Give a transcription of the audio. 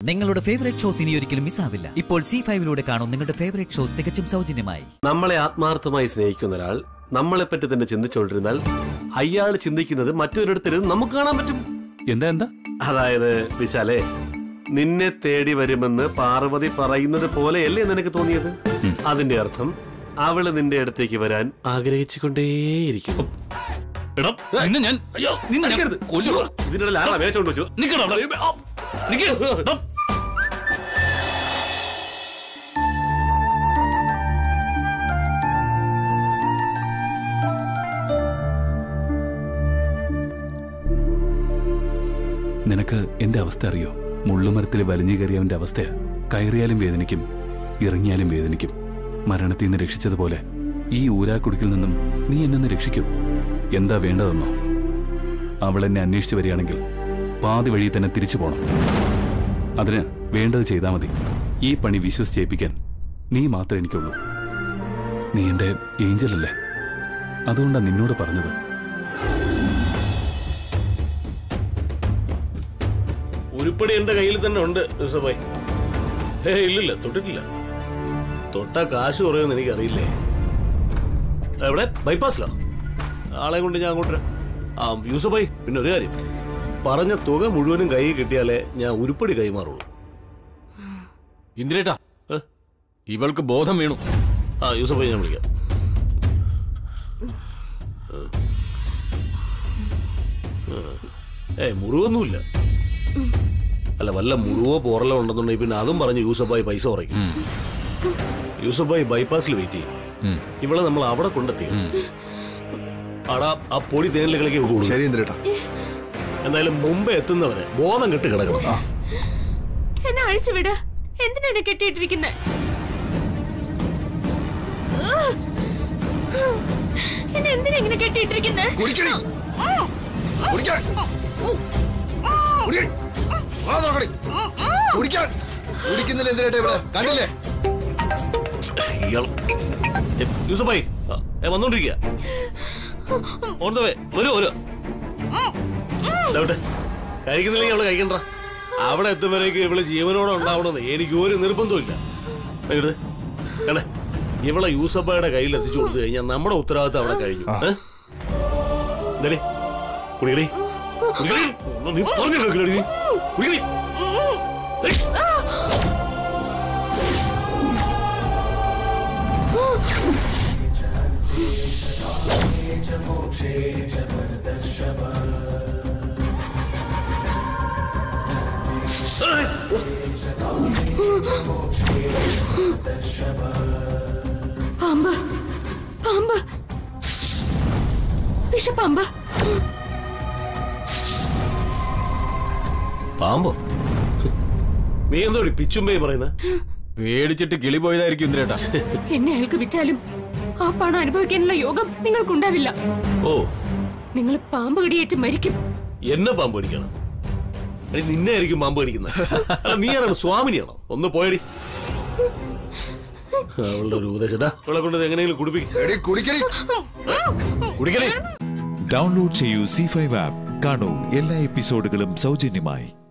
നിങ്ങളുടെ favourite shows ഇനി ഒരിക്കലും മിസ്സാവില്ല ഇപ്പോൾ സി ഫൈവിലൂടെ കാണും നിങ്ങളുടെ ഫേവറേറ്റ് ഷോ തികച്ചും സൗജന്യമായി നമ്മളെ ആത്മാർത്ഥമായി സ്നേഹിക്കുന്ന ഒരാൾ നമ്മളെ പറ്റി തന്നെ ചിന്തിച്ചുകൊണ്ടിരുന്നാൽ അയാൾ ചിന്തിക്കുന്നത് മറ്റൊരിടത്തിരുന്ന് നമുക്ക് കാണാൻ പറ്റും എന്താ എന്താ അതായത് വിശാലേ നിന്നെ തേടി വരുമെന്ന് പാർവതി പറയുന്നത് പോലെയല്ലേ നിനക്ക് തോന്നിയത് അതിന്റെ അർത്ഥം അവള് നിന്റെ അടുത്തേക്ക് വരാൻ ആഗ്രഹിച്ചുകൊണ്ടേയിരിക്കും എടാ നിന്നെ ഞാൻ അയ്യോ നിന്നെ ഞാൻ അടിക്കരുത്. കൊല്ലുവാ. ഇതിനിടയിൽ ആരാ മേച്ചോണ്ട് വെച്ചു നിക്കടാ അവിടെ. നിക്ക്. എടാ. നിനക്ക് എന്റെ അവസ്ഥ അറിയോ മുള്ളുമരത്തിൽ വലിഞ്ഞു കയറിയവന്റെ അവസ്ഥ കയറിയാലും വേദനിക്കും ഇറങ്ങിയാലും വേദനിക്കും മരണത്തിൽ നിന്ന് രക്ഷിച്ചതുപോലെ ഈ ഊരാക്കുടുക്കിൽ നിന്നും നീ എന്നെ രക്ഷിക്കൂ എന്താ വേണ്ടതെന്നോ അവൾ എന്നെ അന്വേഷിച്ചു വരികയാണെങ്കിൽ പാതി വഴി തന്നെ തിരിച്ചു പോണം അതിന് വേണ്ടത് ചെയ്താൽ മതി ഈ പണി വിശ്വസിച്ചേൽപ്പിക്കാൻ നീ മാത്രമേ എനിക്കുള്ളൂ നീ എന്റെ ഏഞ്ചലല്ലേ അതുകൊണ്ടാണ് നിന്നോട് പറഞ്ഞത് ഉരുപ്പടി എന്റെ കയ്യിൽ തന്നെ ഉണ്ട് യൂസഫായി ഏ ഇല്ലില്ല തൊട്ടിട്ടില്ല തൊട്ടാ കാശ് കുറയുമെന്ന് എനിക്കറിയില്ലേ എവിടെ ബൈപ്പാസിലോ ആളെ കൊണ്ട് ഞാൻ അങ്ങോട്ട് വരാം. ആ യൂസഫായി പിന്നെ ഒരു കാര്യം പറഞ്ഞ തുക മുഴുവനും കൈ കിട്ടിയാലേ ഞാൻ ഉരുപ്പടി കൈമാറുള്ളൂ ഇന്ദിരേട്ടാ ഏ? ഇവൾക്ക് ബോധം വീണു ആ യൂസഫായി ഞാൻ വിളിക്കാം ഏ മുറിവൊന്നുമില്ല അല്ല വല്ല മുറിവോ പോറലോ ഉണ്ടെന്നുണ്ടെങ്കിൽ പിന്നെ അതും പറഞ്ഞ് യൂസഫായി പൈസ കുറയ്ക്കും യൂസഫായി ബൈപ്പാസിൽ വെയിറ്റ് ചെയ്യും ഉം. ഇവിടെ നമ്മൾ അവിടെ കൊണ്ടെത്തി അടാ ആ പൊടി തേനിലേക്ക് കൂടും ശരി ഇന്ദിരേട്ടാ എന്തായാലും മുമ്പേ എത്തുന്നവരെ ബോധം കെട്ട് കിടക്കണം എന്നെ അഴിച്ചു വിട് എന്തിനാ എന്നെ കെട്ടിയിട്ടിരിക്കുന്നെ എന്നെ എന്തിനാ ഇങ്ങനെ കെട്ടിയിട്ടിരിക്കുന്നെ കുടിക്കടി കുടിക്കാൻ കുടിക്കടി. വാ തുറക്കടി. കുടിക്കാൻ കുടിക്കുന്നില്ല എന്തിനേട്ടാ ഇവിടെ കണ്ടില്ലേ ഇയാൾ ഏ, യൂസഫായി ആ, ഏ വന്നോണ്ടിരിക്കുക ഓർത്തവേ വരൂ വരൂ ഇതാവട്ടെ കഴിക്കുന്നില്ലെങ്കിൽ അവള് കഴിക്കണ്ട അവിടെ എത്തുമ്പോഴേക്ക് ഇവള് ജീവനോടെ ഉണ്ടാവണമെന്ന് എനിക്ക് ഒരു നിർബന്ധമില്ല എങ്ങട്? കണ്ടേ ഇവളെ യൂസഫയുടെ കയ്യിൽ എത്തിച്ചു കൊടുത്തു കഴിഞ്ഞാൽ നമ്മുടെ ഉത്തരവാദിത്തം അവിടെ കഴിഞ്ഞു ഏ? എന്താടി കുടിക്കടി കുടിക്കടി നീ പറഞ്ഞു കേൾക്കില്ലടി നീ കുടിക്കടി ഏയ്. പാമ്പ് പാമ്പ് വിഷപ്പാമ്പ് പാമ്പോ നീ എന്തോടി പിച്ചുമ്പേ പറയുന്നത് പേടിച്ചിട്ട് കിളി പോയതായിരിക്കും ഇന്ദിരേട്ടാ എന്നെ അയാൾക്ക് വിറ്റാലും ആ പണം അനുഭവിക്കാനുള്ള യോഗം നിങ്ങൾക്കുണ്ടാവില്ല ഓ നിങ്ങൾ പാമ്പ് കടിയേറ്റ് മരിക്കും എന്നെ പാമ്പ് കടിക്കണം എടി, നിന്നെ ആയിരിക്കും പാമ്പ് കടിക്കുന്നത് അല്ല നീ ആരാണ് സ്വാമിനിയാണോ ഒന്ന് പോയടി അവളുടെ ഒരു ഉപദേശം അവളെ കൊണ്ട് ഇത് എങ്ങനെയെങ്കിലും കുടിപ്പിക്കും എടി കുടിക്കടി കുടിക്കണേ ഡൗൺലോഡ് ചെയ്യൂ സി ഫൈവ് ആപ്പ് കാണൂ എല്ലാ എപ്പിസോഡുകളും സൗജന്യമായി